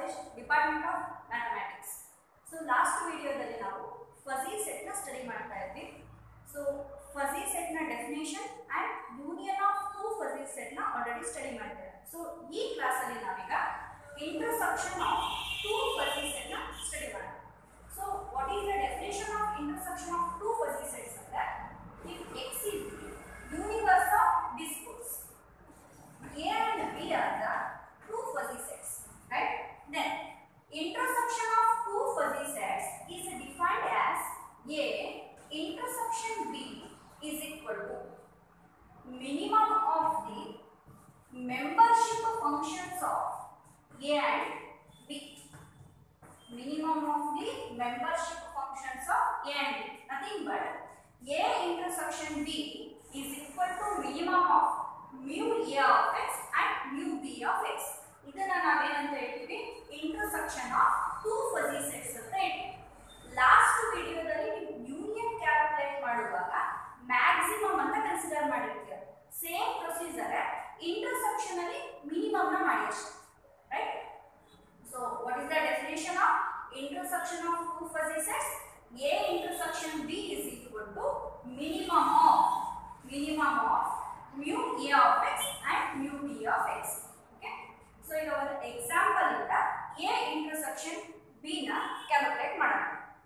College department of mathematics so last ವಿಡಿಯೋದಲ್ಲಿ ನಾವು fuzzy ಸೆಟ್ನ ಸ್ಟಡಿ ಮಾಡ್ತಾ ಇದ್ವಿ ಸೊ ಫಜಿ ಸೆಟ್ನ definition and union of two fuzzy ಸೆಟ್ನ ಆಲ್ರೆಡಿ ಸ್ಟಡಿ ಮಾಡಿದ್ದೇವೆ ಸೊ ಈ ಕ್ಲಾಸಲ್ಲಿ ನಾವೀಗ ಇಂಟರ್ಸೆಕ್ಷನ್ ಆಫ್ ಟೂ ಫಜಿ ಸೆಟ್ನ ಸ್ಟಡಿ ಮಾಡೋಣ so what is the definition of intersection of two fuzzy sets ಅಂದರೆ if x is universe of discourse A and B are the two fuzzy sets, right? Then intersection of two fuzzy sets is defined as A intersection B is equal to minimum of the membership functions of A and B. Minimum of the membership functions of A and B. Nothing but A intersection B is equal to minimum of mu A of x and mu B of x. ಇದನ್ನ ನಾವೇನಂತ ಹೇಳ್ತೀವಿ intersection of two fuzzy sets ಅಂತ ಹೇಳ್ತೀವಿ last ವಿಡಿಯೋದಲ್ಲಿ ನೀವು union calculate ಮಾಡುವಾಗ maximum ಅಂತ consider ಮಾಡಿರ್ತೀರ ಸೇಮ್ ಪ್ರೊಸೀಜರ್ ಇಂಟರ್ಸೆಕ್ಷನ್ ಅಲ್ಲಿ ಮಿನಿಮಮ್ ನ ಮಾಡಿ ಅಷ್ಟೇ right so what is the definition of intersection of two fuzzy sets a intersection b is equal to minimum of minimum of mu a of x and mu b of x okay so ಈಗ ಒಂದು example ಇಂದ a intersection b ನ calculate ಮಾಡೋಣ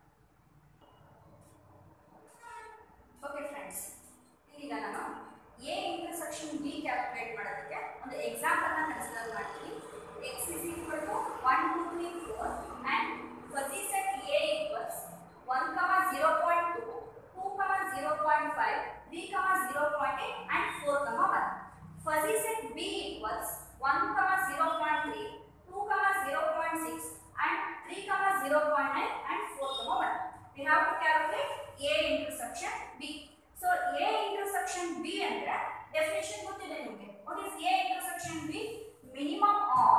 okay friends ಈಗ ನಾನು a intersection b calculate ಮಾಡೋದಕ್ಕೆ ಒಂದು example ನ ಕನ್ಸಿಡರ್ ಮಾಡ್ತೀನಿ x is equal to 1 2 3 4 and fuzzy set a equals 1 comma 0.2 2 comma 0.5 3 comma 0.8 and 4 comma 1 fuzzy set b equals 1 comma 0.3 2 comma 0.6 and 3 comma 0.9 and 4 comma 1 we have to calculate a intersection b so a intersection b ಅಂದ್ರೆ definition ಗೊತ್ತಿದೆ ನಿಮಗೆ what is a intersection b minimum of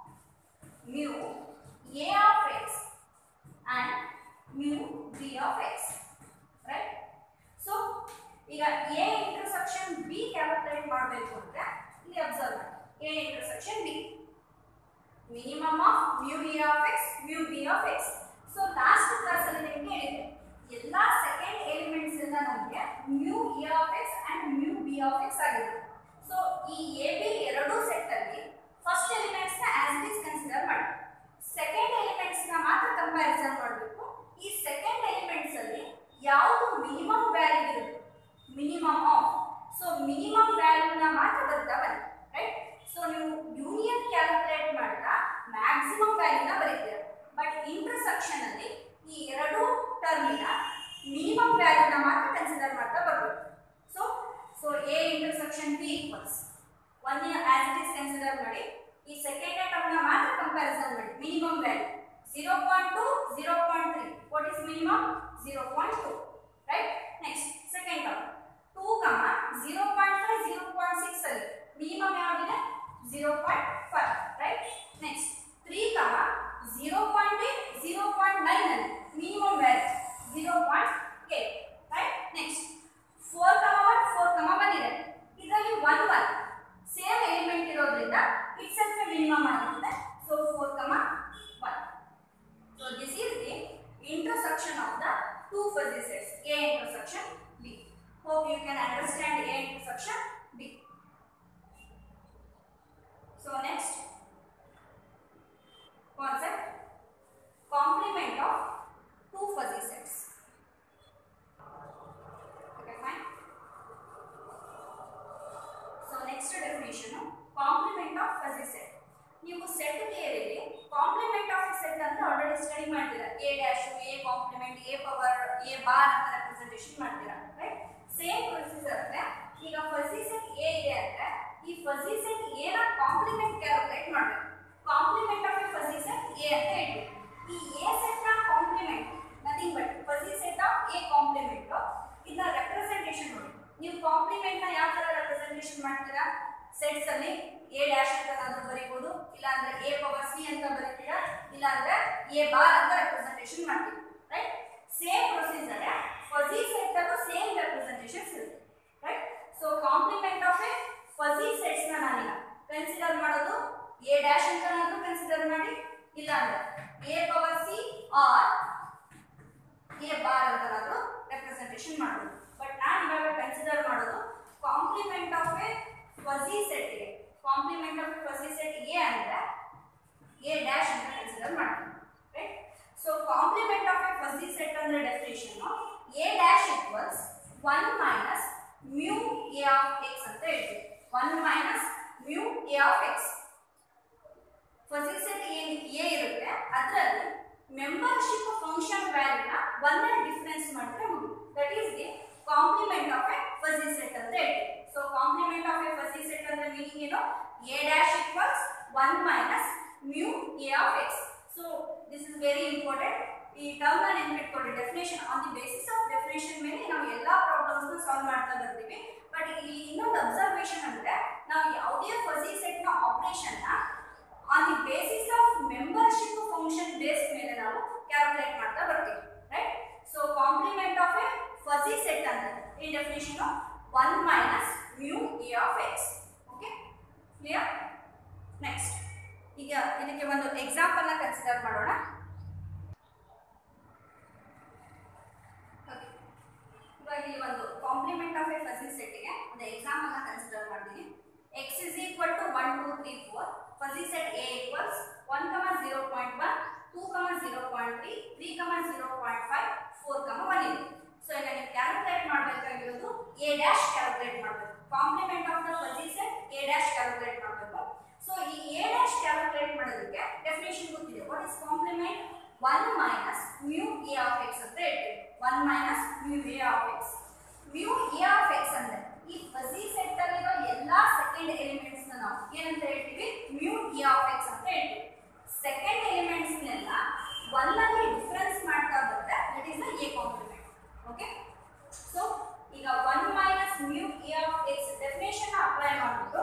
mu a of x and mu b of x right so ಈಗ a intersection b calculate ಮಾಡಬೇಕು ಅಂದ್ರೆ ಇಲ್ಲಿ observe ಮಾಡಿ a intersection b minimum of mu a of x mu b of x so last class ಅಲ್ಲಿ ನಿಮಗೆ ಹೇಳಿದೆ ಎಲ್ಲಾ second elements ಇಂದ ನಮಗೆ mu a of x and mu b of x ಆಗಿದೆ ಸೊ ಈ ಎ ಬಿ ಎರಡೂ ಸೆಟ್ ಅಲ್ಲಿ ಫಸ್ಟ್ ಎಲಿಮೆಂಟ್ಸ್ ನ ಆಸ್ ಇಟ್ ಇಸ್ ಕನ್ಸಿಡರ್ ಮಾಡಿ ಸೆಕೆಂಡ್ ಎಲಿಮೆಂಟ್ಸ್ ನ ಮಾತ್ರ ಕಂಪ್ಯಾರಿಸನ್ ಮಾಡಬೇಕು ಈ ಸೆಕೆಂಡ್ ಎಲಿಮೆಂಟ್ಸ್ ಅಲ್ಲಿ ಯಾವುದು ಮಿನಿಮಮ್ ವ್ಯಾಲ್ಯೂ ಇರುತ್ತೆ ಮಿನಿಮಮ್ ಆಫ್ ಸೊ ಮಿನಿಮಮ್ ವ್ಯಾಲ್ಯೂನ ಮಾತ್ರ ಬರ್ತಾ ಬನ್ನಿ ರೈಟ್ ಸೊ ನೀವು ಯೂನಿಯನ್ ಕ್ಯಾಲ್ಕುಲೇಟ್ ಮಾಡ್ತಾ ಮ್ಯಾಕ್ಸಿಮಮ್ ವ್ಯಾಲ್ಯೂನ ಬರೀತೀರ ಬಟ್ ಇಂಟರ್ಸೆಕ್ಷನ್ ಅಲ್ಲಿ ಈ ಎರಡು ಟರ್ಮಿನ ಮಿನಿಮಮ್ ವ್ಯಾಲ್ಯೂನ ಮಾತ್ರ ಕನ್ಸಿಡರ್ ಮಾಡ್ತಾ ಬರಬೇಕು so so A intersection B equals one as it is consider ಮಾಡಿ ಈ ಸೆಕೆಂಡ್ ಟರ್ಮ್ನ ಮಾತ್ರ ಕಂಪ್ಯಾರಿಸನ್ ಮಾಡಿ minimum value zero point two zero point three what is minimum zero point two right next second term two comma zero point five zero point six ಅಲ್ಲಿ minimum ಯಾವ್ದಿದೆ zero point five right next three comma zero point eight zero point nine ಅಲ್ಲಿ minimum value zero point eight right next four comma one four comma one ಇದೆ ಇದರಲ್ಲಿ one one same element ಇರೋದ್ರಿಂದ itself minimum ಆಗಿರುತ್ತೆ so four comma one so this is the intersection of the two fuzzy sets A intersection B hope you can understand A intersection B so next concept complement of two fuzzy sets okay fine so next definition complement of fuzzy set ನೀವು set ಥಿಯರಿಲಿ complement of set ಅಂತ already study ಮಾಡ್ತೀರಾ A dash A complement A power A bar ಅಂತ representation ಮಾಡ್ತೀರಾ right same procedure ಅಂದ್ರೆ ಈಗ fuzzy set A ಇದೆ ಅಂದ್ರೆ ಈ ಫಜಿ ಸೆಟ್ ಎ ನ ಕಾಂಪ್ಲಿಮೆಂಟ್ ಕ್ಯಾಲ್ಕುಲೇಟ್ ಮಾಡಬೇಕು complement of a fuzzy set A ಅಂತ ಹೇಳಿ ಈ ಎ ಸೆಟ್ ನ complement nothing but fuzzy set of A complement ಇದನ್ನ ರೆಪ್ರೆಸೆಂಟೇಷನ್ ನೋಡಿ ನೀವು ಕಾಂಪ್ಲಿಮೆಂಟ್ ನ ಯಾವ ತರ ರೆಪ್ರೆಸೆಂಟೇಷನ್ ಮಾಡ್ತೀರಾ ಸೆಟ್ಸ್ ಅಲ್ಲಿ ಎ ಡ್ಯಾಶ್ ಅಂತ ನಾನು ಬರೀಬಹುದು ಇಲ್ಲ ಅಂದ್ರೆ ಎ ಪವರ್ ಸಿ ಅಂತ ಬರೀತೀರಾ ಇಲ್ಲ ಅಂದ್ರೆ ಎ ಬಾರ್ ಅಂತ ರೆಪ್ರೆಸೆಂಟೇಷನ್ ಮಾಡ್ತೀವಿ right same procedure fuzzy set ಅದು ಸೇಮ್ ರೆಪ್ರೆಸೆಂಟೇಷನ್ಸ್ ಇರುತ್ತೆ right so complement of a fuzzy sets ನ ನಾನೀಗ ಕನ್ಸಿಡರ್ ಮಾಡೋದು ಎ ಡ್ಯಾಶ್ ಅಂತ ಕನ್ಸಿಡರ್ ಮಾಡಿ ಇಲ್ಲ ಇಲ್ಲಾಂದ್ರೆ A power C or A bar ಅಂತ ನಾವು ರೆಪ್ರೆಸೆಂಟೇಷನ್ ಮಾಡೋದು ಬಟ್ ನಾನು ಇವಾಗ ಕನ್ಸಿಡರ್ ಮಾಡೋದು ಕಾಂಪ್ಲಿಮೆಂಟ್ ಆಫ್ ಎ ಫಜಿ ಸೆಟ್ಗೆ complement of a fuzzy set A ಅಂದ್ರೆ ಎ ಡ್ಯಾಶ್ ಅಂತ ಕನ್ಸಿಡರ್ ಮಾಡ್ತೀನಿ right so complement of a fuzzy set ಅಂದ್ರೆ definition A dash equals one minus mu A of x ಅಂತ ಹೇಳ್ತೀವಿ one minus mu A of x fuzzy set ಏನು A ಇರುತ್ತೆ ಅದರಲ್ಲಿ membership function ವ್ಯಾಲ್ಯೂನ ಒಂದನೇ difference ಮಾಡಿದ್ರೆ ಮುಗಿದು that is the complement of a fuzzy set ಅಂತ ಹೇಳ್ತೀವಿ so complement of a fuzzy set ಅಂದ್ರೆ ಮೀನಿಂಗ್ ಏನು A dash equals one minus mu A of X so this is very important ಈ term ನ ನೆನ್ಪಿಟ್ಕೊಳ್ಳಿ definition on the basis of definition ಮೇಲೆ ನಾವು ಎಲ್ಲಾ ಪ್ರಾಬ್ಲಮ್ಸ್ ನ ಸಾಲ್ವ್ ಮಾಡ್ತಾ ಬರ್ತೀವಿ ಬಟ್ ಇಲ್ಲಿ ಇನ್ನೊಂದು ಅಬ್ಸರ್ವೇಷನ್ ಅಂದ್ರೆ ನಾವು ಯಾವುದೇ ಫಜಿ ಸೆಟ್ ನ ಆಪರೇಷನ್ ನ on the basis of membership function base ಮೇಲೆ ನಾವು ಕ್ಯಾಲ್ಕುಲೇಟ್ ಮಾಡ್ತಾ ಬರ್ತೀವಿ right so complement of a fuzzy set ಅಂದ್ರೆ ಈ definition one minus mu A of x okay clear next ಈಗ ಇದಕ್ಕೆ ಒಂದು ಎಕ್ಸಾಂಪಲ್ ನ ಕನ್ಸಿಡರ್ ಮಾಡೋಣ Okay. ಇವಾಗ ಇಲ್ಲಿ ಒಂದು ಕಾಂಪ್ಲಿಮೆಂಟ್ ಆಫ್ ಎ ಫಜಿ ಸೆಟ್ಗೆ ಒಂದು ಎಕ್ಸಾಂಪಲ್ ನ ಕನ್ಸಿಡರ್ ಮಾಡ್ತೀನಿ x is equal to 1 2 3 4 fuzzy set a equals 1 comma 0.1 2 comma 0.3 3 comma 0.5 4 comma 1 ಇದೆ ಸೊ ಈಗ ನೀವು ಕ್ಯಾಲ್ಕುಲೇಟ್ ಮಾಡಬೇಕಾಗಿರೋದು a ಡ್ಯಾಶ್ ಕ್ಯಾಲ್ಕುಲೇಟ್ ಮಾಡಬೇಕು complement of the fuzzy set a dash calculate ಮಾಡಬೇಕು ಸೊ ಈ a ಡ್ಯಾಶ್ ಕ್ಯಾಲ್ಕುಲೇಟ್ ಮಾಡೋದಕ್ಕೆ ಡೆಫಿನೇಷನ್ ಗೊತ್ತಿದೆ what is complement 1 minus mu a of x ಅಂತ ಹೇಳ್ತೀವಿ 1 minus mu a of x mu A of x ಅಂದ್ರೆ ಈ fuzzy set ಅಲ್ಲಿರೋ ಎಲ್ಲಾ ಸೆಕೆಂಡ್ ಎಲಿಮೆಂಟ್ಸ್ ನ ನಾವು ಏನಂತ ಹೇಳ್ತೀವಿ ಮ್ಯೂ ಎ ಆಫ್ ಎಕ್ಸ್ ಅಂತ ಹೇಳ್ತೀವಿ ಸೆಕೆಂಡ್ ಎಲಿಮೆಂಟ್ಸ್ ನೆಲ್ಲ ಒನ್ ಅಲ್ಲಿ ಡಿಫರೆನ್ಸ್ ಮಾಡ್ತಾ ಬಂದ್ರೆ that is the A complement okay so ಈಗ one minus mu A of x definition apply ಮಾಡ್ಬಿಟ್ಟು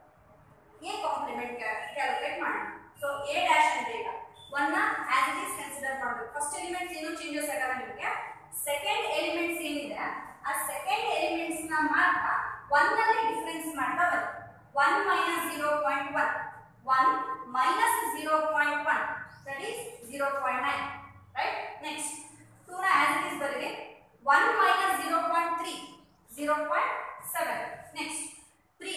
ಎ ಕಾಂಪ್ಲಿಮೆಂಟ್ ಕ್ಯಾಲ್ಕುಲೇಟ್ ಮಾಡೋಣ ಸೊ ಎ ಡ್ಯಾಶ್ ಅಂದ್ರೆ ಈಗ one as it is consider ಮಾಡಬೇಕು ಫಸ್ಟ್ ಎಲಿಮೆಂಟ್ಸ್ ಏನು ಚೇಂಜಸ್ ಆಗಲ್ಲ ನಿಮಗೆ ಸೆಕೆಂಡ್ ಎಲಿಮೆಂಟ್ಸ್ ಏನಿದೆ ಆ ಸೆಕೆಂಡ್ ಎಲಿಮೆಂಟ್ಸ್ ನ ಮಾತ್ರ ಒನ್ ಅಲ್ಲಿ ಡಿಫರೆನ್ಸ್ ಮಾಡ್ತಾ ಬರುತ್ತೆ one minus zero point one one minus zero point one that is zero point nine right next two ನ ಆಸ್ ಇಟ್ ಇಸ್ ಬರೀರಿ one minus zero point three zero point seven next three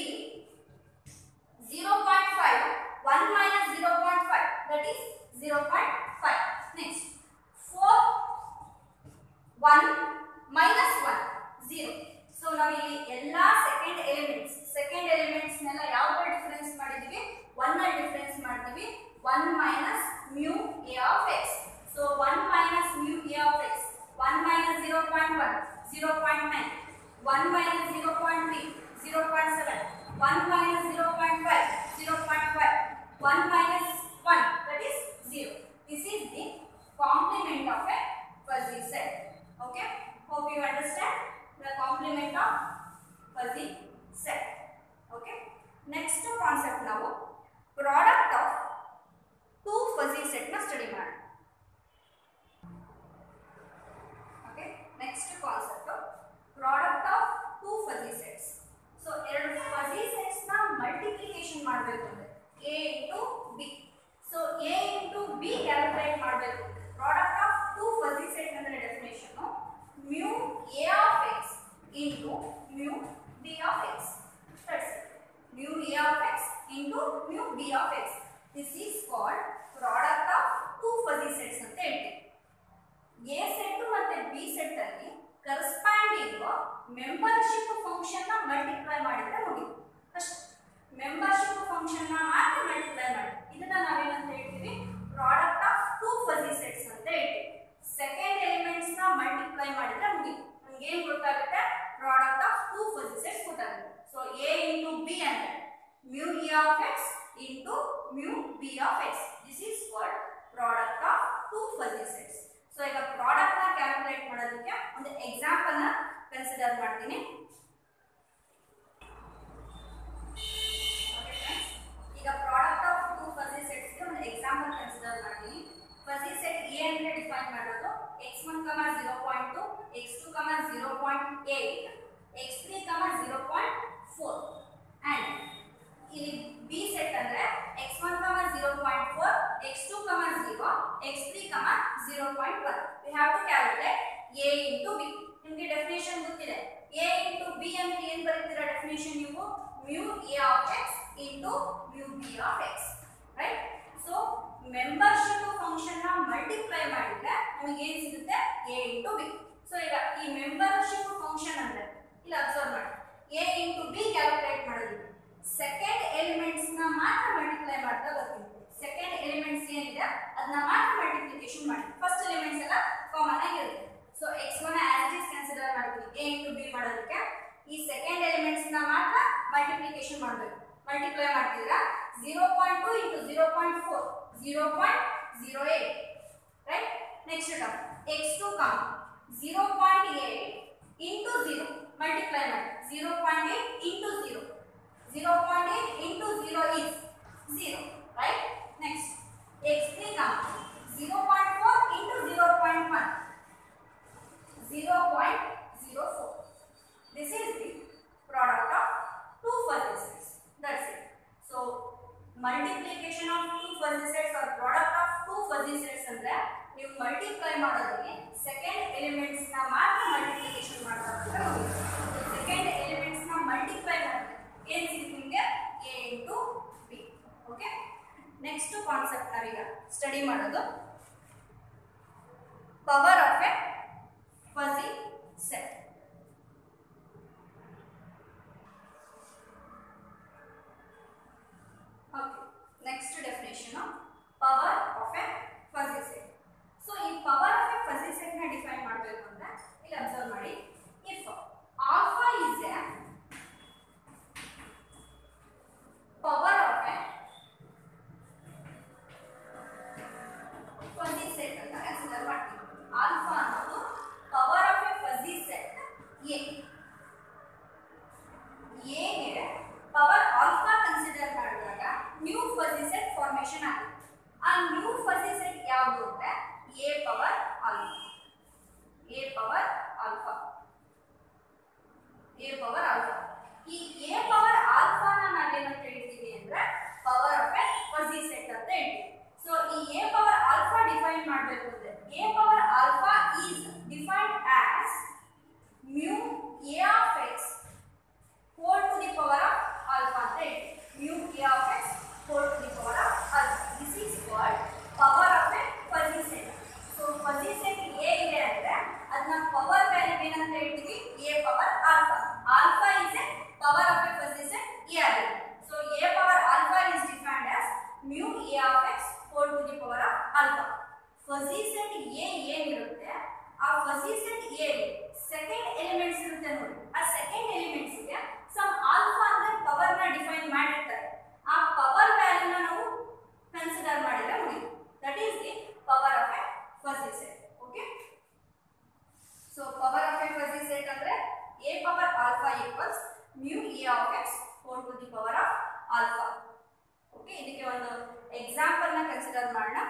zero point five one minus zero point five that is zero point five next four one minus one zero so ನಾವು ಇಲ್ಲಿ ಎಲ್ಲಾ second elements second elements ನೆಲ್ಲ ಯಾವ difference ಮಾಡಿದೀವಿ one ಅಲ್ಲಿ difference ಮಾಡ್ತೀವಿ one minus mu A of X so one minus mu A of X one minus zero point one zero point nine one minus zero point three zero point seven one minus zero point five zero point five one minus one that is zero this is the complement of a fuzzy set. Okay? Hope you understand the complement of fuzzy set. Okay? Next concept now, product of two fuzzy set na study ಮಾಡಿ Okay? Next concept, product of two fuzzy sets. So, ಎರಡು fuzzy sets ನ multiplication ಮಾಡಬೇಕು ಅಂದ್ರೆ a into b. So, a into b calculate ಮಾಡಬೇಕು product of two fuzzy set ಅಂದ್ರೆ definition mu A of X into mu B of X that's mu A of X into mu B of X this is called product of two fuzzy sets ಅಂತ ಹೇಳ್ತೀವಿ A set ಮತ್ತೆ B set ಅಲ್ಲಿ corresponding membership function ನ multiply ಮಾಡಿದ್ರೆ ಮುಗಿತು ಅಷ್ಟೇ membership function ನ ಮಾತ್ರ ಮಲ್ಟಿಪ್ಲೈ ಮಾಡಿ ಇದನ್ನ ನಾವೇನಂತ ಹೇಳ್ತೀವಿ product of two fuzzy sets ಅಂತ ಹೇಳ್ತೀವಿ ಸೆಕೆಂಡ್ ಎಲಿಮೆಂಟ್ಸ್ ನ ಮಲ್ಟಿಪ್ಲೈ ಮಾಡಿದ್ರೆ ಮುಗಿತು ನಮ್ಗೆ ಏನ್ ಗೊತ್ತಾಗುತ್ತೆ product of two fuzzy sets ಗೊತ್ತಾಗುತ್ತೆ ಸೊ ಎ ಇಂಟು ಬಿ ಅಂದ್ರೆ mu A of X into mu B of X this is called product of two fuzzy sets so ಈಗ ಪ್ರಾಡಕ್ಟ್ ನ ಕ್ಯಾಲ್ಕುಲೇಟ್ ಮಾಡೋದಕ್ಕೆ ಒಂದು ಎಕ್ಸಾಂಪಲ್ ನ ಕನ್ಸಿಡರ್ ಮಾಡ್ತೀನಿ Okay, friends. ಈಗ product of two fuzzy sets ಗೆ ಒಂದು ಎಕ್ಸಾಂಪಲ್ ಕನ್ಸಿಡರ್ ಮಾಡ್ತೀನಿ ಫಜಿ ಸೆಟ್ ಎ ಅಂತ ಡಿಫೈನ್ ಮಾಡೋದು X one comma zero point two X two comma zero point eight X three comma zero point four and ಇಲ್ಲಿ B set ಅಂದ್ರೆ X one comma zero point four X two comma ಏನ್ ಬರೀತೀರಾ definition ನೀವು mu A of X into mu B of X right so membership function ನ multiply ಮಾಡಿದ್ರೆ ನಮಗೆ ಏನ್ ಸಿಗುತ್ತೆ ಎ ಇಂಟು ಬಿ ಸೊ ಈಗ ಈ ಮೆಂಬರ್ಶಿಪ್ ಫಂಕ್ಷನ್ ಅಂದ್ರೆ ಇಲ್ಲಿ ಅಬ್ಸರ್ವ್ ಮಾಡಿ ಎ ಇಂಟು ಬಿ ಕ್ಯಾಲ್ಕುಲೇಟ್ ಮಾಡೋದಿಲ್ಲ ಸೆಕೆಂಡ್ ಎಲಿಮೆಂಟ್ಸ್ ನ ಮಾತ್ರ ಮಲ್ಟಿಪ್ಲೈ ಮಾಡ್ತಾ ಬರ್ತೀನಿ ಸೆಕೆಂಡ್ ಎಲಿಮೆಂಟ್ಸ್ ಏನಿದೆ ಅದನ್ನ ಮಾತ್ರ ಮಲ್ಟಿಪ್ಲಿಕೇಶನ್ ಮಾಡಿ ಫಸ್ಟ್ ಎಲಿಮೆಂಟ್ಸ್ ಎಲ್ಲ ಕಾಮನ್ ಆಗಿರುತ್ತೆ so X one as it is consider ಮಾಡ್ತೀವಿ ಎ ಇಂಟು ಬಿ ಮಾಡೋದಕ್ಕೆ ಈ ಸೆಕೆಂಡ್ ಎಲಿಮೆಂಟ್ಸ್ ನ ಮಾತ್ರ ಮಲ್ಟಿಪ್ಲಿಕೇಶನ್ ಮಾಡಬೇಕು ಮಲ್ಟಿಪ್ಲೈ ಮಾಡ್ತಿದ್ರ zero point two into zero point four zero point zero eight right next term X two comma zero point eight into zero multiply ಮಾಡಿ zero point eight into zero zero point eight into zero is zero right next X three comma zero point four into zero point one zero point zero four this is the product of two fuzzy sets that's it so multiplication of two fuzzy sets or product of two fuzzy sets ಅಂದ್ರೆ ನೀವು multiply ಮಾಡೋದಕ್ಕೆ second elements ನ ಮಾತ್ರ multiplication ಮಾಡ್ತಾ second elements ನ multiply ಮಾಡಿದ್ರೆ ಏನ್ ಸಿಗುತ್ತೆ ನಿಮಗೆ A into B okay next concept ನಾವೀಗ ಸ್ಟಡಿ ಮಾಡೋದು power of a fuzzy set Okay, next definition of power of a fuzzy set. So, ಈ power of a fuzzy set ನ define ಮಾಡಬೇಕು ಅಂದ್ರೆ ಇಲ್ಲಿ ಅಬ್ಸರ್ವ್ ಮಾಡಿ if alpha is a power of a fuzzy set ಅಂತ consider ಮಾಡ್ತೀವಿ alpha ಅನ್ನೋದು power of a fuzzy set A ಎಗೆ ಪವರ್ ಆಲ್ಫಾ ಕನ್ಸಿಡರ್ ಮಾಡಿದಾಗ ನ್ಯೂ ಫಜಿ ಸೆಟ್ ಫಾರ್ಮೇಶನ್ ಆಗುತ್ತೆ ಆ ನ್ಯೂ ಫಜಿ ಸೆಟ್ ಯಾವುದು ಅಂದ್ರೆ A power alpha A power alpha A power alpha ಈ ಎ ಪವರ್ ಆಲ್ಫಾನ ನಾವೇನಂತ ಹೇಳ್ತೀವಿ ಅಂದ್ರೆ power of a fuzzy set ಅಂತ ಹೇಳ್ತೀವಿ ಸೊ ಈ ಎ ಪವರ್ ಆಲ್ಫಾ ಡಿಫೈನ್ ಮಾಡಬೇಕು ಅಂದ್ರೆ A power alpha is defined as mu A of X whole to the power of alpha ಅಂತ ಹೇಳ್ತೀವಿ mu a of x whole to the power of alpha this is called power of a fuzzy set so fuzzy set a ಇದೆ ಅಂದ್ರೆ ಅದನ್ನ power value ಏನಂತ ಹೇಳ್ತೀವಿ a power alpha alpha is a power of a fuzzy set a ಆಗಿದೆ so a power ಆಲ್ಫಾ is defined as mu a of x whole to the power of alpha fuzzy set a ಏನಿರುತ್ತೆ ಆ fuzzy set A second elements ಇರುತ್ತೆ ನೋಡಿ ಆ second elements ಗೆ some alpha ಅಂದ್ರೆ power ನ ಡಿಫೈನ್ ಮಾಡಿರ್ತಾರೆ ಆ ಪವರ್ ವ್ಯಾಲ್ಯೂನ ನಾವು ಕನ್ಸಿಡರ್ ಮಾಡಿದ್ರೆ ಮುಗಿತು that is the power of a fuzzy set okay so power of a fuzzy set ಅಂದ್ರೆ A power alpha equals mu A of X whole to the power of alpha okay ಇದಕ್ಕೆ ಒಂದು example ನ consider ಮಾಡೋಣ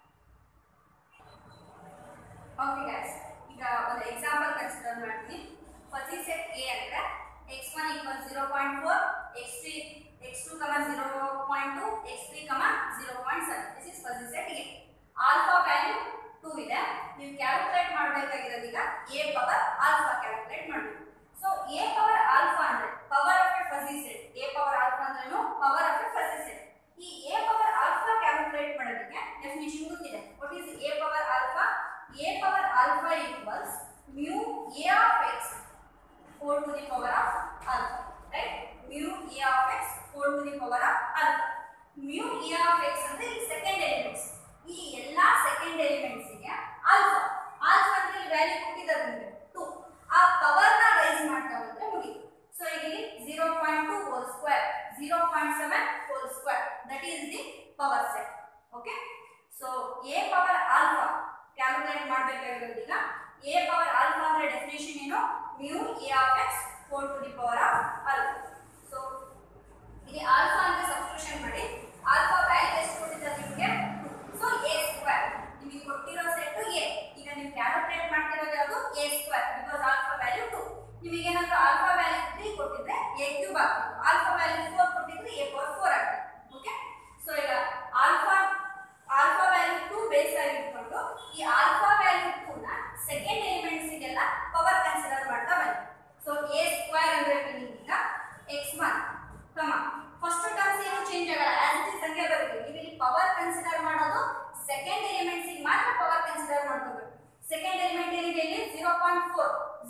okay guys ಈಗ ಒಂದು example consider ಮಾಡ್ತೀನಿ fuzzy set A ಅಂದ್ರೆ X one equal zero point four X three X two comma zero point two X three comma zero point seven this is fuzzy set A alpha value two ಇದೆ ನೀವು calculate ಮಾಡಬೇಕಾಗಿರೋದು ಈಗ A power alpha calculate ಮಾಡಬೇಕು so A power alpha ಅಂದ್ರೆ power of a fuzzy set A power alpha ಅಂದ್ರೇನು power of a fuzzy set ಈ A power alpha calculate ಮಾಡೋದಕ್ಕೆ definition ಗೊತ್ತಿದೆ what is A power alpha a power alpha equals mu a of x whole to the power of alpha right mu a of x whole to the power of alpha mu a of x ಅಂದ್ರೆ ಈ second elements ಈ ಎಲ್ಲಾ second elements ಗೆ alpha alpha ಅಂದ್ರೆ ಈ value ಕೊಟ್ಟಿದ್ದಾರೆ ನಿಮಗೆ 2 ಆ ಪವರ್ ನ ರೈಸ್ ಮಾಡ್ತಾ ಹೋದ್ರೆ ಮುಗಿ ಸೊ ಇಲ್ಲಿ 0.2 whole square 0.7 whole square that is the power set okay so a power alpha calculate ಮಾಡಬೇಕಾಗಿರೋದು ಈಗ ಎ ಪವರ್ ಆಲ್ಫಾ ಅಂದ್ರೆ ಡೆಫಿನೇಷನ್ ಏನು mu A of X for to the power of alpha so ಇಲ್ಲಿ alpha ಅಂತ substitution ಮಾಡಿ alpha value ಎಷ್ಟು ಕೊಟ್ಟಿದ್ದಾರೆ ನಿಮಗೆ ಸೊ ಎ ಸ್ಕ್ವೇರ್ ನಿಮಗೆ ಕೊಟ್ಟಿರೋ ಸೆಟ್ ಎ ಈಗ ನೀವು ಕ್ಯಾಲ್ಕುಲೇಟ್ ಮಾಡ್ತಿರೋದು ಯಾವುದು A square because alpha value two ನಿಮಗೆ ಏನಾದ್ರು ಆಲ್ಫಾ ವ್ಯಾಲ್ಯೂ ತ್ರೀ ಕೊಟ್ಟಿದ್ರೆ ಎ ಕ್ಯೂಬ್ ಆಗ್ತಿತ್ತು ಆಲ್ಫಾ ವ್ಯಾಲ್ಯೂ ಫೋರ್ ಕೊಟ್ಟಿದ್ರೆ ಎ ಪವರ್ ಫೋರ್ ಆಗ್ತದೆ ಓಕೆ ಸೊ ಈಗ alpha alpha value two base ಆಗಿಟ್ಕೊಂಡು ಈ ಆಲ್ಫಾ ವ್ಯಾಲ್ಯೂ ಟು ನ ಸೆಕೆಂಡ್ ಎಲಿಮೆಂಟ್ಸ್ ಗೆಲ್ಲ ಪವರ್ ಕನ್ಸಿಡರ್ ಮಾಡ್ತಾ ಬನ್ನಿ ಸೊ ಎ ಸ್ಕ್ವೇರ್ ಅಂದ್ರೆ meaning ಈಗ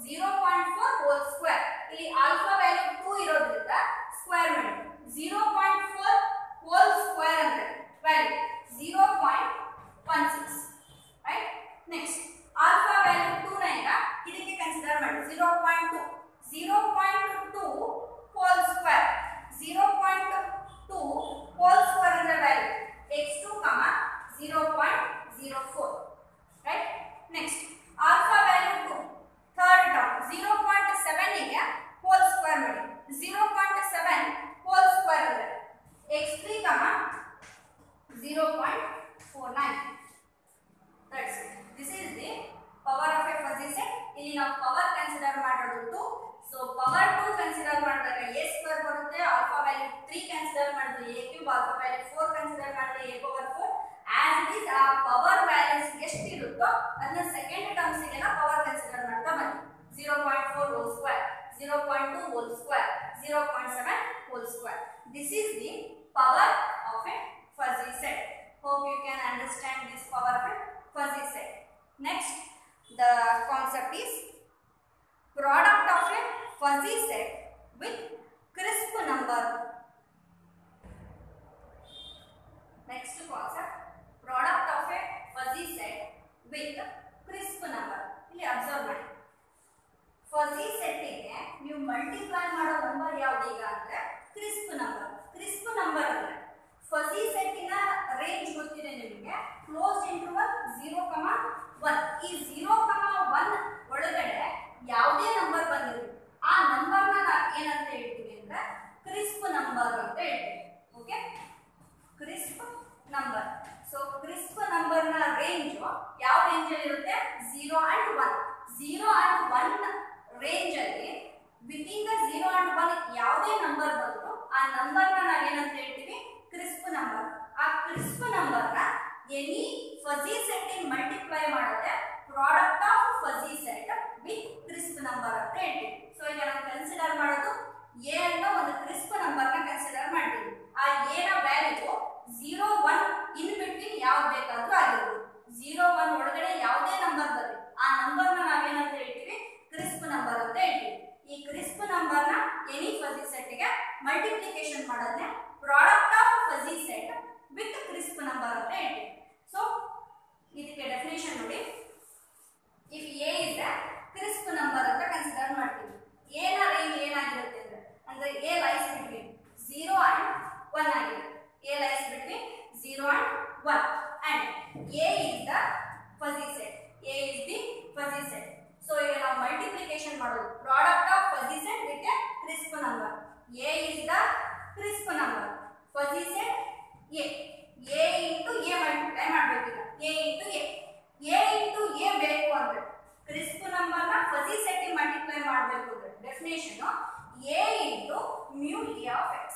zero point four whole square ಇಲ್ಲಿ ಆಲ್ಫಾ ವ್ಯಾಲ್ಯೂ ಟೂ ಇರೋದ್ರಿಂದ ಸ್ಕ್ವೇರ್ ಮಾಡಿ zero point four whole square ಅಂದ್ರೆ value zero point one six right next alpha value two ನ ಈಗ ಇದಕ್ಕೆ ಕನ್ಸಿಡರ್ ಮಾಡಿ zero point two zero point two whole square zero point two whole square ಅಂದ್ರೆ value X two comma zero point zero four right next alpha value two third term zero point ಸೆವೆನ್ಗೆ whole square ಮಾಡಿ zero point seven whole square ಅಂದ್ರೆ X three comma zero point four nine that's this is the power of a fuzzy set ಇಲ್ಲಿ ನಾವು power consider ಮಾಡೋದು two so power two consider ಮಾಡಿದಾಗ A square ಬರುತ್ತೆ alpha value three consider ಮಾಡಿದ್ರೆ A cube alpha value four consider ಮಾಡಿದ್ರೆ A power four as it is ಆ power values ಎಷ್ಟು ಇರುತ್ತೋ ಅದನ್ನ ಸೆಕೆಂಡ್ ಟರ್ಮ್ಸ್ಗೆಲ್ಲ ಪವರ್ ಕನ್ಸಿಡರ್ ಮಾಡ್ತಾ ಬನ್ನಿ zero point four whole square zero point two whole square zero point seven whole square this is the power of a fuzzy set. Hope you can understand this power of a fuzzy set. Next, the concept is product of a fuzzy set with crisp number. Next concept, product of a fuzzy set with crisp number. ಇಲ್ಲಿ observe ಮಾಡಿ fuzzy ಸೆಟ್ಟಿಗೆ ನೀವು multiply ಮಾಡೋ number ಯಾವ್ದು ಈಗ ಅಂದ್ರೆ crisp number crisp number ಅಂದ್ರೆ fuzzy ಸೆಟ್ಟಿನ ರೇಂಜ್ ಗೊತ್ತಿದೆ ನಿಮಗೆ close interval zero comma one ಈ ಝೀರೋ ಕಮ ಒನ್ ಒಳಗಡೆ ಯಾವುದೇ ನಂಬರ್ ಬಂದಿರಲಿ ಆ ನಂಬರ್ನ ನಾವು ಏನಂತ ಹೇಳ್ತೀವಿ ಅಂದ್ರೆ ಕ್ರಿಸ್ಪ್ ನಂಬರ್ ಅಂತ ಹೇಳ್ತೀವಿ okay crisp number so crisp ನಂಬರ್ನ ರೇಂಜ್ ಯಾವ ರೇಂಜ್ ಅಲ್ಲಿ ಇರುತ್ತೆ zero and one zero and one range ಅಲ್ಲಿ within the zero and one ಯಾವುದೇ ನಂಬರ್ ಬಂದ್ರು ಆ ನಂಬರ್ನ ನಾವೇನಂತ ಹೇಳ್ತೀವಿ ಕ್ರಿಸ್ಪ್ ನಂಬರ್ ಆ ಕ್ರಿಸ್ಪ್ ನಂಬರ್ನ any fuzzy set in multiply ಮಾಡಿದ್ರೆ product of fuzzy set with crisp number ಅಂತ ಹೇಳ್ತೀವಿ ಸೊ ಈಗ ನಾವು ಕನ್ಸಿಡರ್ ಮಾಡೋದು ಎ ಅನ್ನೋ ಒಂದು ಕ್ರಿಸ್ಪ್ ನಂಬರ್ನ ಕನ್ಸಿಡರ್ ಮಾಡ್ತೀವಿ ಆ ಎ ನ value zero one in between ಯಾವ್ದು ಬೇಕಾದ್ರೂ ಆಗಿರ್ಬೋದು ಝೀರೋ ಒನ್ ಒಳಗಡೆ ಯಾವುದೇ ನಂಬರ್ ಬರಲಿ ಆ ನಂಬರ್ನ ನಾವೇನಂತ ಹೇಳ್ತೀವಿ ಕ್ರಿಸ್ಪ್ ನಂಬರ್ ಅಂತ ಹೇಳ್ತೀವಿ ಈ ಕ್ರಿಸ್ಪ್ ನಂಬರ್ನ ಎನಿ ಫಜಿ ಸೆಟ್ಗೆ ಮಲ್ಟಿಪ್ಲಿಕೇಶನ್ ಮಾಡೋದ್ರೆ product of fuzzy set with crisp number ಅಂತ ಹೇಳ್ತೀವಿ ಸೊ ಇದಕ್ಕೆ ಡೆಫಿನೇಷನ್ ನೋಡಿ if A is crisp number ಅಂತ ಕನ್ಸಿಡರ್ ಮಾಡ್ತೀವಿ ಎ ನ ರೇಂಜ್ ಏನಾಗಿರುತ್ತೆ ಅಂದ್ರೆ ಅಂದ್ರೆ A lies between zero and one ಆಗಿದೆ A lies between zero and one and A is the fuzzy set A is the fuzzy set so ಈಗ ನಾವು multiplication ಮಾಡೋದು product of fuzzy set with A crisp number A is the crisp number fuzzy set A A into A multiply ಮಾಡಬೇಕೀಗ A into A A into A ಬೇಕು ಅಂದ್ರೆ crisp ನಂಬರ್ನ fuzzy set multiply ಮಾಡಬೇಕು ಅಂದ್ರೆ definition A into mu A of X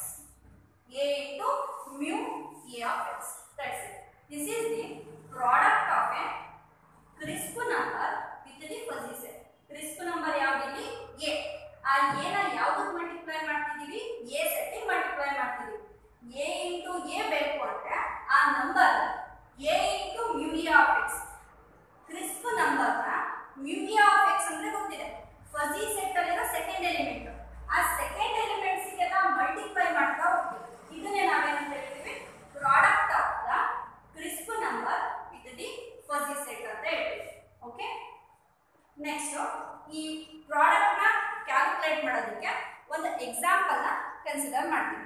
A into mu A of X that's it this is the product of a crisp number with the fuzzy set crisp number ಯಾವ್ದಿಲ್ಲಿ A ಆ A ನ ಯಾವ್ದಕ್ಕೆ multiply ಮಾಡ್ತಿದೀವಿ A set multiply ಮಾಡ್ತಿದೀವಿ A into A ಬೇಕು ಅಂದ್ರೆ ಆ number A into mu A of x crisp ನಂಬರ್ನ ಮ್ಯೂ ಎ ಆಫ್ ಎಕ್ಸ್ ಅಂದ್ರೆ ಗೊತ್ತಿದೆ ಫಜಿ ಸೆಟ್ ಅಲ್ಲಿರೋ ಸೆಕೆಂಡ್ ಎಲಿಮೆಂಟ್ ಆ ಸೆಕೆಂಡ್ ಎಲಿಮೆಂಟ್ಸ್ ಗೆಲ್ಲ ಮಲ್ಟಿಪ್ಲೈ ಮಾಡ್ತಾ ಹೋಗ್ತೀವಿ ಇದನ್ನೇ ನಾವೇನಂತ ಹೇಳ್ತೀವಿ product of the crisp number with the fuzzy set ಅಂತ ಹೇಳ್ತೀವಿ ಓಕೆ ನೆಕ್ಸ್ಟ್ ಈ ಪ್ರಾಡಕ್ಟ್ ನ ಕ್ಯಾಲ್ಕುಲೇಟ್ ಮಾಡೋದಕ್ಕೆ ಒಂದು ಎಕ್ಸಾಂಪಲ್ ನ ಕನ್ಸಿಡರ್ ಮಾಡ್ತೀವಿ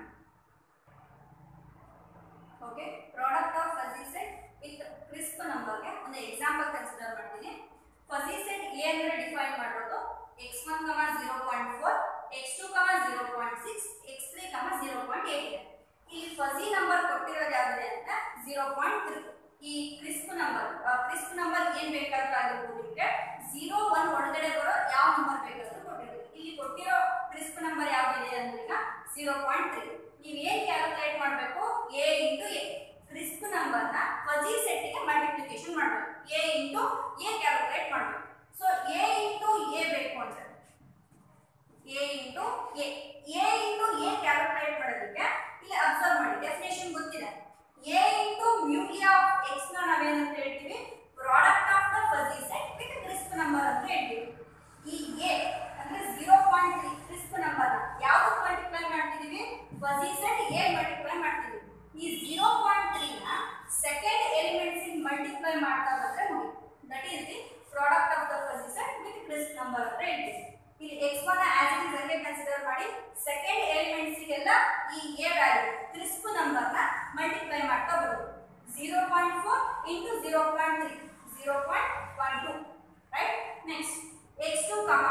okay product of fuzzy set with crisp ನಂಬರ್ಗೆ ಒಂದು ಎಕ್ಸಾಂಪಲ್ ಕನ್ಸಿಡರ್ ಮಾಡ್ತೀನಿ ಫಜಿ ಸೆಟ್ ಎ ಅಂದ್ರೆ ಡಿಫೈನ್ ಮಾಡೋದು X one comma zero point four X two comma zero point six x three comma zero point eight ಇದೆ ಇಲ್ಲಿ fuzzy number ಕೊಟ್ಟಿರೋದು ಯಾವ್ದಿದೆ ಅಂತ ಜೀರೋ ಪಾಯಿಂಟ್ ತ್ರೀ ಈ ಕ್ರಿಸ್ಪ್ ನಂಬರ್ ಕ್ರಿಸ್ಪ್ ನಂಬರ್ ಏನ್ ಬೇಕಾದ್ರೂ ಆಗಿರ್ಬೋದು ನಿಮಗೆ ಜೀರೋ ಒನ್ ಒಳಗಡೆ ಬರೋ ಯಾವ ನಂಬರ್ ಬೇಕಾದ್ರೂ ಕೊಟ್ಟಿರ್ಬೇಕು ಇಲ್ಲಿ ಕೊಟ್ಟಿರೋ ಕ್ರಿಸ್ಪ್ ನಂಬರ್ ಯಾವ್ದಿದೆ ಅಂದ್ರೆ ಈಗ ಜೀರೋ ಪಾಯಿಂಟ್ ತ್ರೀ ನೀವು ಏನ್ ಕ್ಯಾಲ್ಕುಲೇಟ್ ಮಾಡಬೇಕು ಎ ಇಂಟು ಎ ಕ್ರಿಸ್ಪ್ ನಂಬರ್ನ ಫಜಿ ಸೆಟ್ಗೆ ಮಲ್ಟಿಪ್ಲಿಕೇಶನ್ ಮಾಡಬೇಕು ಎ ಇಂಟು ಎ ಕ್ಯಾಲ್ಕುಲೇಟ್ ಮಾಡಬೇಕು ಸೊ ಎ ಇಂಟು ಎ ಬೇಕು ಅಂದ್ರೆ A into A A into A calculate ಮಾಡೋದಕ್ಕೆ ಇಲ್ಲಿ ಅಬ್ಸರ್ವ್ ಮಾಡಿ ಡೆಫಿನೇಷನ್ ಗೊತ್ತಿದೆ A into mu A of x ನ ನಾವೇನಂತ ಹೇಳ್ತೀವಿ product of the fuzzy set with crisp number ಅಂತ ಹೇಳ್ತೀವಿ ಈ ಎ ಅಂದ್ರೆ zero point three crisp number ಯಾವ್ದು ಮಲ್ಟಿಪ್ಲೈ ಮಾಡ್ತಿದೀವಿ ಫಜಿ ಸೆಟ್ ಎ ಮಲ್ಟಿಪ್ಲೈ ಮಾಡ್ತಿದೀವಿ ಈ ಝೀರೋ ಪಾಯಿಂಟ್ ತ್ರೀನ ಸೆಕೆಂಡ್ ಎಲಿಮೆಂಟ್ಸ್ ಇನ್ ಮಲ್ಟಿಪ್ಲೈ ಮಾಡ್ತಾ ಬಂದ್ರೆ ನೋಡಿ that is the product of the fuzzy set with crisp number ಅಂತ ಹೇಳ್ತೀವಿ ಇಲ್ಲಿ x one as it is ಹಂಗೆ ಕನ್ಸಿಡರ್ ಮಾಡಿ ಸೆಕೆಂಡ್ ಎಲಿಮೆಂಟ್ಸ್ ಗೆಲ್ಲ ಈ ಎ ವ್ಯಾಲ್ಯೂ ಕ್ರಿಸ್ಪ್ ನಂಬರ್ ನ ಮಲ್ಟಿಪ್ಲೈ ಮಾಡ್ತಾ ಬರೋದು zero point four into zero point three zero point one two right next X two comma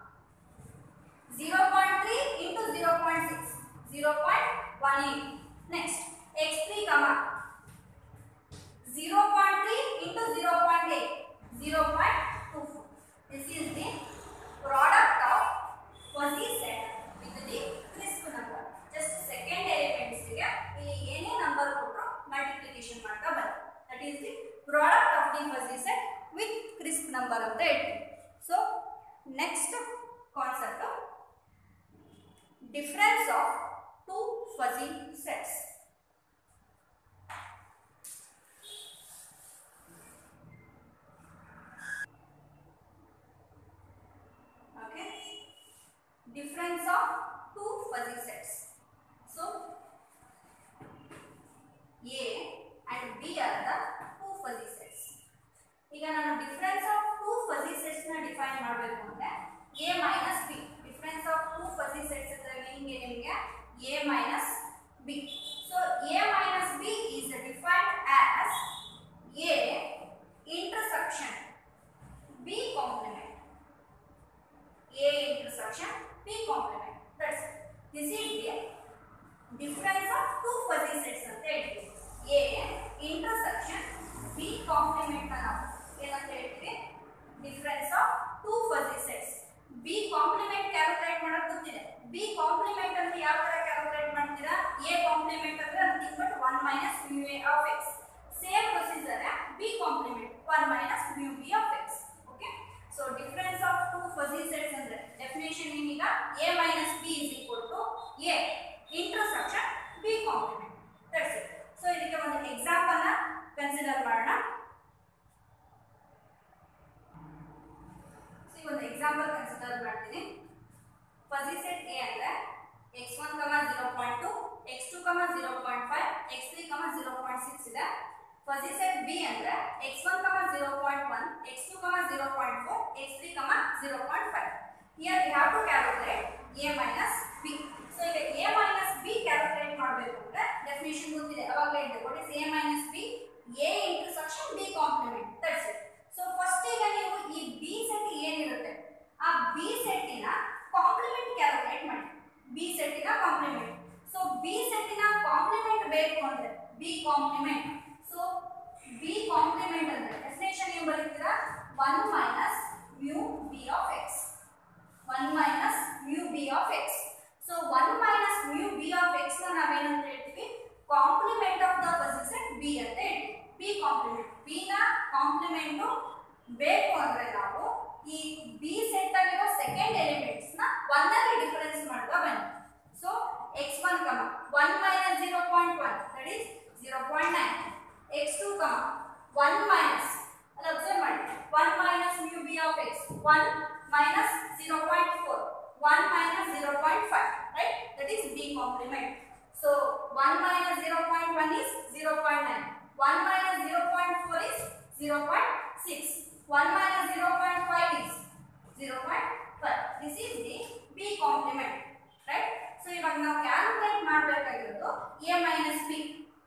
zero point three into zero point six zero point one eight next X three comma zero point three into zero point eight zero point two four this is the product of fuzzy set with the crisp number just second ಎಲಿಮೆಂಟ್ಸ್ಗೆ ಇಲ್ಲಿ ಏನೇ number ಕೊಟ್ಟರು multiplication ಮಾಡ್ತಾ ಬರುತ್ತೆ that is the product of the fuzzy set with crisp number ಅಂತ ಹೇಳ್ತೀವಿ so next concept difference of two fuzzy sets okay difference of two fuzzy sets so a and b are the two fuzzy sets ಈಗ ನಾನು difference of two fuzzy sets ನ define ಮಾಡಬೇಕು ಅಂದ್ರೆ a minus b difference of two fuzzy sets ಅಂದ್ರೆ meaning ಏನು ನಿಮಗೆ a minus b so a minus b is defined as a intersection b complement A intersection B complement. That's it. This is the difference of two fuzzy sets ಅಂತ ಹೇಳ್ತೀವಿ A intersection B complement ನಾವು ಏನಂತ ಹೇಳ್ತೀವಿ difference of two fuzzy sets B complement calculate ಮಾಡೋದು ಗೊತ್ತಿದೆ B complement ಅಂತ ಯಾವ ತರ ಕ್ಯಾಲ್ಕುಲೇಟ್ ಮಾಡ್ತೀರಾ ಎ ಕಾಂಪ್ಲಿಮೆಂಟ್ ಅಂದ್ರೆ nothing but one minus mu A of x same procedure B complement one minus mu B of x okay so difference of two fuzzy sets ಅಂದ್ರೆ definition ಏನೀಗ A minus B is equal to A intersection B complement that's it so ಇದಕ್ಕೆ ಒಂದು example ನ consider ಮಾಡೋಣ so ಒಂದು example consider ಮಾಡ್ತೀನಿ fuzzy set A ಅಂದ್ರೆ X one comma zero point two X two comma zero point five x three comma zero point six ಇದೆ fuzzy set B ಅಂದ್ರೆ X one comma zero point one x two comma zero point four X three comma zero point five here we have to calculate A minus B so ಈಗ A minus B calculate ಮಾಡಬೇಕು ಅಂದ್ರೆ definition ಗೊತ್ತಿದೆ ಅವಾಗ ಹೇಳಿದೆ what is A minus B A intersection B complement that's it so first ಈಗ ನೀವು ಈ B set ಏನಿರುತ್ತೆ ಆ ಬಿ ಸೆಟ್ಟಿನ ಕಾಂಪ್ಲಿಮೆಂಟ್ ಕ್ಯಾಲ್ಕುಲೇಟ್ ಮಾಡಿ ಬಿ ಸೆಟ್ಟಿನ ಕಾಂಪ್ಲಿಮೆಂಟ್ ಸೊ ಬಿ ಸೆಟ್ಟಿನ ಕಾಂಪ್ಲಿಮೆಂಟ್ ಬೇಕು ಅಂದ್ರೆ B complement so B complement ಅಂದ್ರೆ ಡೆಫಿನೇಷನ್ ಏನು ಬರೀತೀರಾ one minus mu B of X one minus mu B of X so one minus mu B of x ನ ನಾವೇನಂತ ಹೇಳ್ತೀವಿ complement of the position B ಅಂತ ಹೇಳ್ತೀವಿ ಬಿ ಕಾಂಪ್ಲಿಮೆಂಟ್ ಬಿ ನ complement ಬೇಕು ಅಂದ್ರೆ ನಾವು ಈ ಬಿ ಸೆಟ್ ಅಲ್ಲಿರೋ ಸೆಕೆಂಡ್ ಎಲಿಮೆಂಟ್ಸ್ ನ ಒನ್ ಅಲ್ಲಿ ಡಿಫರೆನ್ಸ್ ಮಾಡ್ತಾ ಬನ್ನಿ so X one comma one minus zero point one that is zero point nine x two comma one minus ಅಲ್ಲಿ ಅಬ್ಸರ್ವ್ ಮಾಡಿ one minus mu B of X one minus zero point four one minus zero point five right that is B complement so one minus zero point one is zero point nine one minus zero point four is zero point six one minus zero point five is zero point five this is the B complement right so ಇವಾಗ ನಾವು calculate ಮಾಡಬೇಕಾಗಿರೋದು A minus B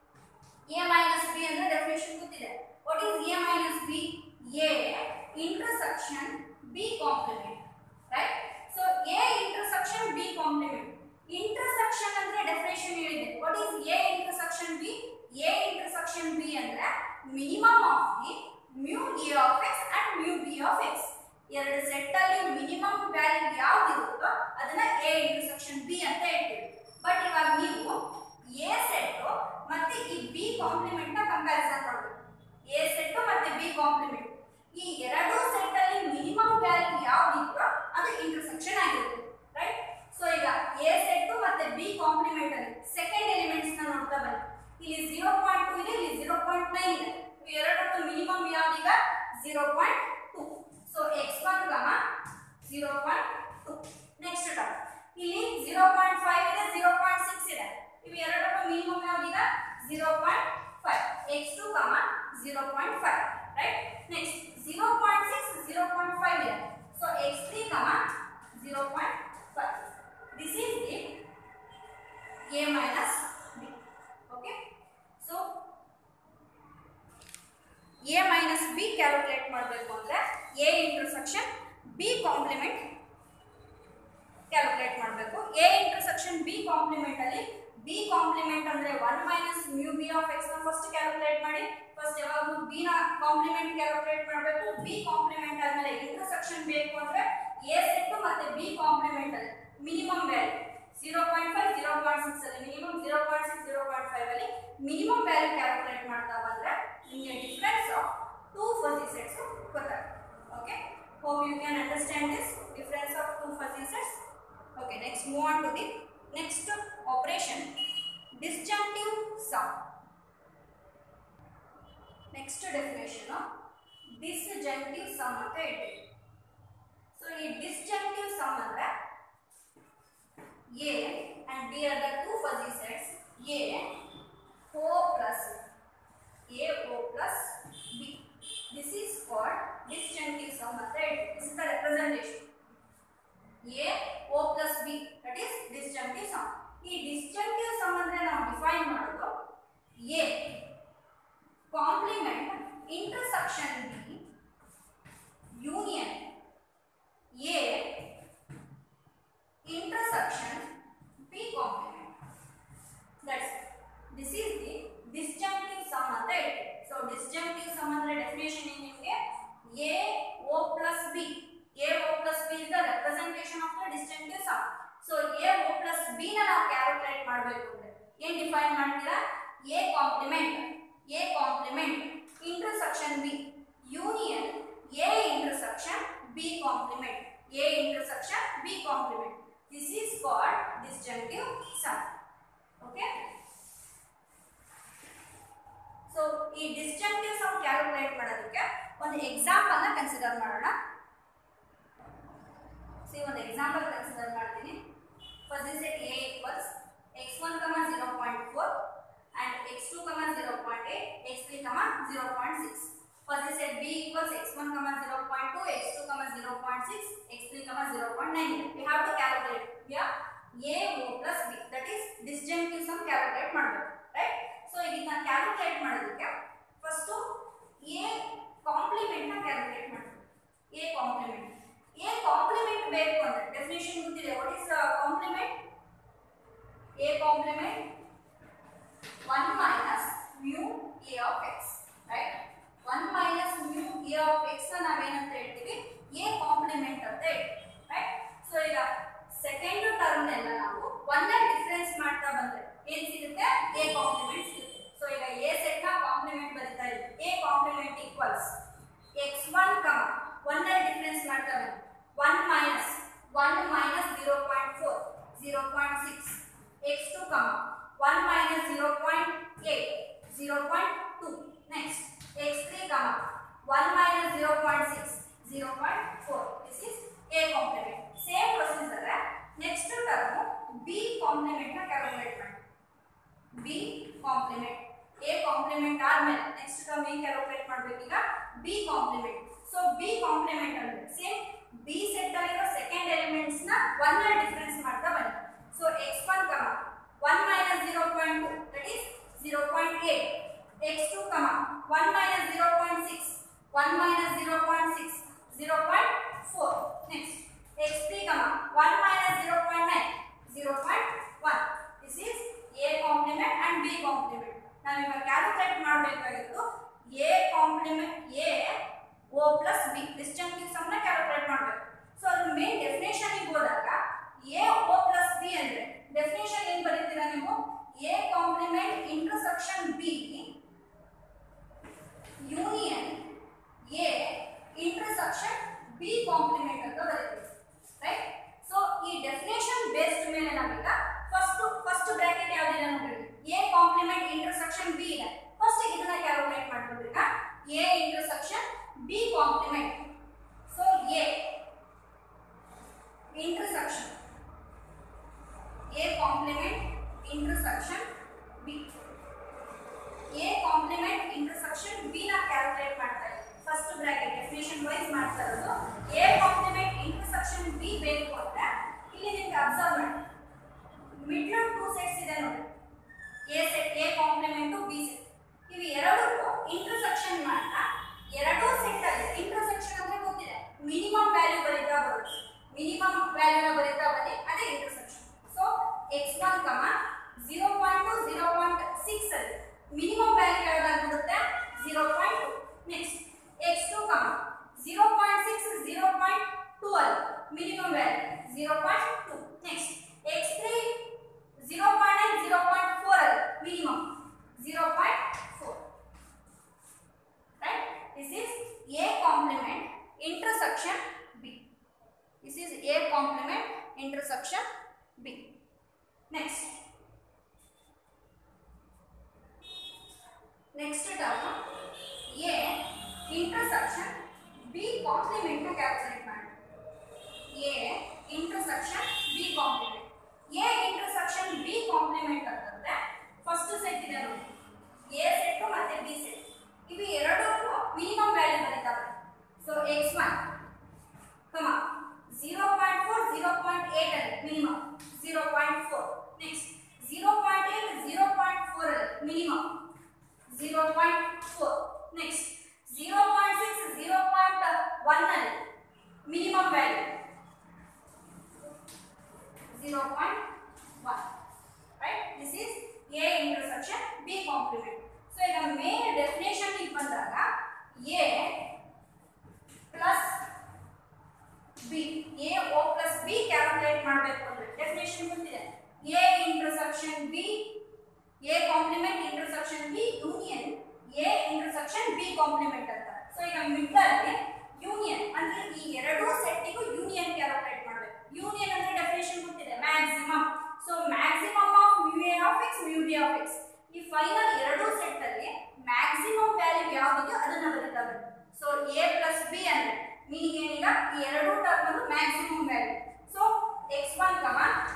A minus B ಅಂದ್ರೆ definition ಗೊತ್ತಿದೆ what is A minus B A intersection B complement right so A intersection B complement intersection ಅಂದ್ರೆ definition ಹೇಳಿದೆ what is A intersection B A intersection B ಅಂದ್ರೆ minimum of the mu A of x and mu B of x ಎರಡು set ಅಲ್ಲಿ minimum value ಯಾವ್ದಿರುತ್ತೋ ಅದನ್ನ A intersection B ಅಂತ ಹೇಳ್ತೀವಿ but ಇವಾಗ ನೀವು ಎ ಸೆಟ್ ಮತ್ತೆ ಈ ಬಿ ಕಾಂಪ್ಲಿಮೆಂಟ್ ನ ಕಂಪ್ಯಾರಿಸನ್ ಮಾಡಬೇಕು ಎ ಸೆಟ್ ಮತ್ತೆ ಬಿ ಕಾಂಪ್ಲಿಮೆಂಟ್ ಈ ಎರಡು ಸೆಟ್ ಅಲ್ಲಿ ಮಿನಿಮಮ್ ವ್ಯಾಲ್ಯೂ ಯಾವ್ದಿದೆಯೋ ಅದು ಇಂಟರ್ಸೆಕ್ಷನ್ ಆಗಿರುತ್ತೆ ರೈಟ್ ಸೊ ಈಗ ಎ ಸೆಟ್ ಮತ್ತೆ ಬಿ ಕಾಂಪ್ಲಿಮೆಂಟ್ ಅಲ್ಲಿ ಸೆಕೆಂಡ್ ಎಲಿಮೆಂಟ್ಸ್ ನ ನೋಡ್ತಾ ಬನ್ನಿ ಇಲ್ಲಿ ಜೀರೋ ಪಾಯಿಂಟ್ ಟು ಇದೆ ಇಲ್ಲಿ ಜೀರೋ ಪಾಯಿಂಟ್ ನೈನ್ ಇದೆ ಇವು ಎರಡಕ್ಕೂ ಮಿನಿಮಮ್ ಯಾವ್ದೀಗ zero point two so X one comma zero point two next term ಇಲ್ಲಿ ಜೀರೋ ಪಾಯಿಂಟ್ ಫೈವ್ ಇದೆ ಜೀರೋ ಪಾಯಿಂಟ್ ಸಿಕ್ಸ್ ಇದೆ ಇವು ಎರಡರ ಮಿನಿಮಮ್ ಯಾವ್ದೀಗ zero point five x two comma zero point five right next zero point six zero point five ಇದೆ so x three comma zero point five this is the a minus b okay so a minus b calculate ಮಾಡಬೇಕು ಅಂದ್ರೆ a intersection b complement calculate ಮಾಡಬೇಕು a intersection b complement ಅಲ್ಲಿ b complement ಅಂದ್ರೆ 1 minus mu b of x ನ first calculate ಮಾಡಿ first ಯಾವಾಗಲೂ b ನ complement calculate ಮಾಡಬೇಕು b ಕಾಂಪ್ಲಿಮೆಂಟ್ ಆದ್ಮೇಲೆ ಇಂಟರ್ಸೆಕ್ಷನ್ ಬೇಕು ಅಂದ್ರೆ a ಸೆಟ್ ಮತ್ತೆ b ಕಾಂಪ್ಲಿಮೆಂಟ್ ಅಲ್ಲಿ minimum value zero point five zero point six ಅಲ್ಲಿ minimum zero point six zero point five ಅಲ್ಲಿ ಮಿನಿಮಮ್ ವ್ಯಾಲ್ಯೂ ಕ್ಯಾಲ್ಕುಲೇಟ್ ಮಾಡ್ತಾ ಬಂದ್ರೆ ನಿಮಗೆ difference of two fuzzy sets ಗೊತ್ತಾಗುತ್ತೆ okay hope you can understand this difference of two fuzzy sets okay next move on to the next operation disjunctive sum next definition disjunctive sum ಅಂತ ಹೇಳ್ತೀವಿ so ಈ disjunctive sum ಅಂದ್ರೆ A and B are the two fuzzy sets A O plus A O plus B. This is called disjunctive sum ಅಂತ ಹೇಳ್ತೀವಿ. This is the representation. A O plus B that is disjunctive sum. ಈ disjunctive sum ಅಂದ್ರೆ ನಾವು define ಮಾಡೋದು A complement intersection B union A intersection B complement. That's it. This is the disjunctive sum ಅಂತ ಹೇಳ್ತೀವಿ. So disjunctive sum ಅಂದ್ರೆ definition ಏನು ನಿಮಗೆ A O plus B. A O plus B is the representation of the disjunctive sum. So A O plus B ನ ನಾವು calculate ಮಾಡಬೇಕು ಅಂದ್ರೆ ಏನ್ ಡಿಫೈನ್ ಮಾಡ್ತೀರಾ A complement A complement intersection B union A intersection B complement A intersection B complement. This is called disjunctive sum. Okay. So ಈ disjunctive sum calculate ಮಾಡೋದಕ್ಕೆ ಒಂದು example ನ ಕನ್ಸಿಡರ್ ಮಾಡೋಣ ಸಿ ಒಂದು ಎಕ್ಸಾಂಪಲ್ ಕನ್ಸಿಡರ್ ಮಾಡ್ತೀನಿ first this at A equals x one comma zero point four and x two comma zero point eight X three comma zero point six first this at B equals x one comma zero point two X two comma zero point six x three comma zero point nine we have to calculate here A O plus B that is disjunctive sum calculate ಮಾಡಬೇಕು right so ಇದನ್ನ calculate ಮಾಡೋದಕ್ಕೆ first A complement ನ calculate ಮಾಡಬೇಕು A complement A complement ಬೇಕು ಅಂದ್ರೆ definition ಗೊತ್ತಿದೆ what is complement A complement one minus mu A of X right one minus mu A of x ನ ನಾವೇನಂತ ಹೇಳ್ತೀವಿ ಎ ಕಾಂಪ್ಲಿಮೆಂಟ್ ಅಂತ ಹೇಳ್ತೀವಿ ರೈಟ್ ಸೊ ಈಗ ಸೆಕೆಂಡ್ ಟರ್ಮ್ ಎಲ್ಲ ನಾವು ಒನ್ ಡಿಫರೆನ್ಸ್ ಮಾಡ್ತಾ ಬಂದ್ರೆ ಏನ್ ಸಿಗುತ್ತೆ ಎ ಕಾಂಪ್ಲಿಮೆಂಟ್ ಸಿಗುತ್ತೆ ಸೊ ಈಗ ಎ ಸೆಟ್ ನ ಕಾಂಪ್ಲಿಮೆಂಟ್ ಬರೀತಾ ಇದ್ದೀವಿ A complement equals x one comma one difference ಮಾಡ್ತಾ ಬಂದ್ರೆ one minus one minus zero point four zero point six x two comma one minus zero point eight zero point two next X three comma one minus zero point six zero point four this is A complement same procedure next term B complement ನ calculate ಮಾಡಿ B complement A compliment ಆದ್ಮೇಲೆ next term ಏನ್ calculate ಮಾಡ್ಬೇಕೀಗ B complement so B complement ಅಂದ್ರೆ same B set ಅಲ್ಲಿರೋ second elements ನ one difference ಮಾಡ್ತಾ ಬನ್ನಿ so X one comma one minus zero point two that is zero point eight X two comma one minus zero point six one minus zero point six zero point four next X three comma one minus zero point nine zero point one this is A complement and B complement ನಾವೀಗ calculate ಮಾಡಬೇಕಾಗಿತ್ತು A complement A O plus B disjunctive ಸಮ್ನ calculate ಮಾಡಬೇಕು so ಅದ್ರ main ಡೆಫಿನೇಷನ್ಗೆ ಹೋದಾಗ A O plus B ಅಂದ್ರೆ definition ಏನು ಬರೀತೀರಾ ನೀವು A complement intersection B union A intersection B complement ಅಂತ ಬರೀತೀವಿ ರೈಟ್ ಸೊ ಈ ಡೆಫಿನೇಷನ್ ಬೇಸ್ಡ್ ಮೇಲೆ ನಾವೀಗ ಫಸ್ಟ್ ಫಸ್ಟ್ ಬ್ರಾಕೆಟ್ ಯಾವ್ದಿದೆ ನೋಡ್ರಿ ಎ ಕಾಂಪ್ಲಿಮೆಂಟ್ ಇಂಟರ್ಸೆಕ್ಷನ್ ಬಿ ಇದೆ ಫಸ್ಟ್ ಇದನ್ನ ಕ್ಯಾಲ್ಕುಲೇಟ್ ಮಾಡ್ಕೊಳ್ರಿ A intersection B complement so A sets ಇದೆ ನೋಡಿ A set A complement B set ಇವು ಎರಡು ಇಂಟರ್ಸೆಕ್ಷನ್ ಮಾಡ್ತಾ ಎರಡೂ ಸೆಟ್ ಅಲ್ಲಿ ಇಂಟರ್ಸೆಕ್ಷನ್ ಅಂದ್ರೆ ಗೊತ್ತಿದೆ ಮಿನಿಮಮ್ ವ್ಯಾಲ್ಯೂ ಬರೀತಾ ಬರುತ್ತೆ ಮಿನಿಮಮ್ ವ್ಯಾಲ್ಯೂನ ಬರೀತಾ ಬನ್ನಿ ಅದೇ intersection so X one comma zero point two zero point six ಅಲ್ಲಿ ಮಿನಿಮಮ್ ವ್ಯಾಲ್ಯೂ ಯಾವ್ದಾದ್ರು ಬರುತ್ತೆ zero point two next X two comma zero point six zero point two ಅಲ್ಲಿ minimum value zero point two next X three zero point nine zero point four ಅಲ್ಲಿ minimum zero point four right this is a complement intersection b this is a complement intersection b next next term a intersection b complement to calculate ಮಾಡಿ a intersection b complement a intersection b complement ಅಂತಂದ್ರೆ first set ಇದೆ ನೋಡಿ a set ಮತ್ತೆ b set ಇವು ಎರಡಕ್ಕೂ minimum value ಬರೀತಾವೆ so X one comma zero point four zero point eight ಅಲ್ಲಿ minimum zero point four next zero point eight zero point four ಅಲ್ಲಿ minimum zero point four next zero point six zero point one ಅಲ್ಲಿ minimum value zero point one right this is A intersection B complement so ಈಗ main definition ಗೆ ಬಂದಾಗ A plus B A O plus B calculate ಮಾಡಬೇಕು ಅಂದ್ರೆ definition ಗೊತ್ತಿದೆ A intersection B A complement intersection B union A intersection B complement ಅಂತ so ಈಗ ಮಿಡ್ಡಲ್ಲಿ union ಅಂದ್ರೆ ಈ ಎರಡೂ ಸೆಟ್ಟಿಗೂ ಯೂನಿಯನ್ ಕ್ಯಾಲ್ಕುಲೇಟ್ ಮಾಡಬೇಕು ಯೂನಿಯನ್ ಅಂದ್ರೆ ಡೆಫಿನೇಷನ್ ಗೊತ್ತಿದೆ maximum so maximum of mu A of X mu B of X ಈ ಫೈನಲ್ ಎರಡೂ ಸೆಟ್ ಅಲ್ಲಿ ಮ್ಯಾಕ್ಸಿಮಮ್ ವ್ಯಾಲ್ಯೂ ಯಾವ್ದಿದೆಯೋ ಅದನ್ನ ಬರೀತಾ ಬನ್ನಿ ಸೊ ಎ ಪ್ಲಸ್ ಬಿ ಅಂದ್ರೆ ಮೀನಿಂಗ್ ಏನೀಗ ಈ ಎರಡೂ ಟರ್ಮ್ ಅನ್ನು maximum value so X one comma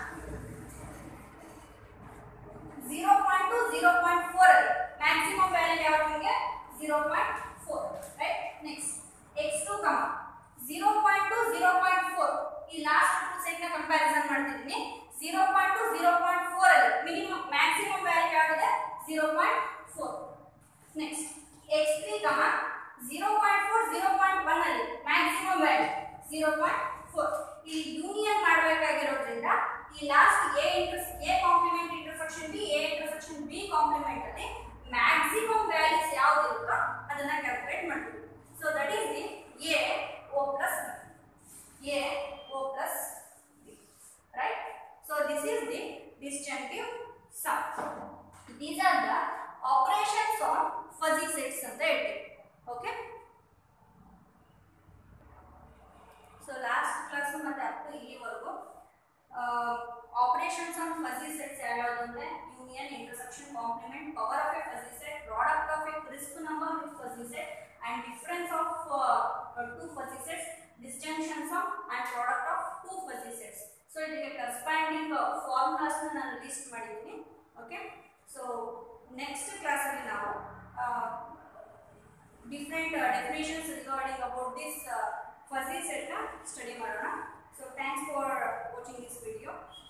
zero point two zero point four ಅಲ್ಲಿ ಮ್ಯಾಕ್ಸಿಮಮ್ ವ್ಯಾಲ್ಯೂ ಯಾವ್ದು ನಿಮಗೆ zero point four right next X two comma zero point two zero point four ಈ last two set ನ comparison ಮಾಡ್ತಿದ್ದೀನಿ zero point two zero point four ಅಲ್ಲಿ minimum maximum value ಯಾವ್ದಿದೆ zero point four next X three comma zero point four zero point one ಅಲ್ಲಿ maximum value zero point four ಈ union ಮಾಡಬೇಕಾಗಿರೋದ್ರಿಂದ ಈ last A inters A complement intersection B A intersection B complement ಅಲ್ಲಿ maximum values ಯಾವ್ದು ಇರುತ್ತೋ ಅದನ್ನ calculate ಮಾಡ್ತೀವಿ so that is the A O plus A O plus B right so this is the disjunctive sum these are the operations on fuzzy sets ಅಂತ ಹೇಳ್ತೀವಿ okay so last class ಮತ್ತೆ up to ಇಲ್ಲಿವರೆಗೂ operations on fuzzy sets ಯಾವ್ಯಾವುದು ಅಂದ್ರೆ union intersection complement power of a fuzzy set product of a crisp number with fuzzy set and difference of two fuzzy sets disjunctions of and product of two fuzzy sets so ಇದಕ್ಕೆ corresponding ಫಾರ್ಮುಲಾಸ್ನ ನಾನು list ಮಾಡಿದ್ದೀನಿ okay so next ಕ್ಲಾಸಲ್ಲಿ ನಾವು different definitions regarding about this fuzzy ಸೆಟ್ನ study ಮಾಡೋಣ so thanks for watching this video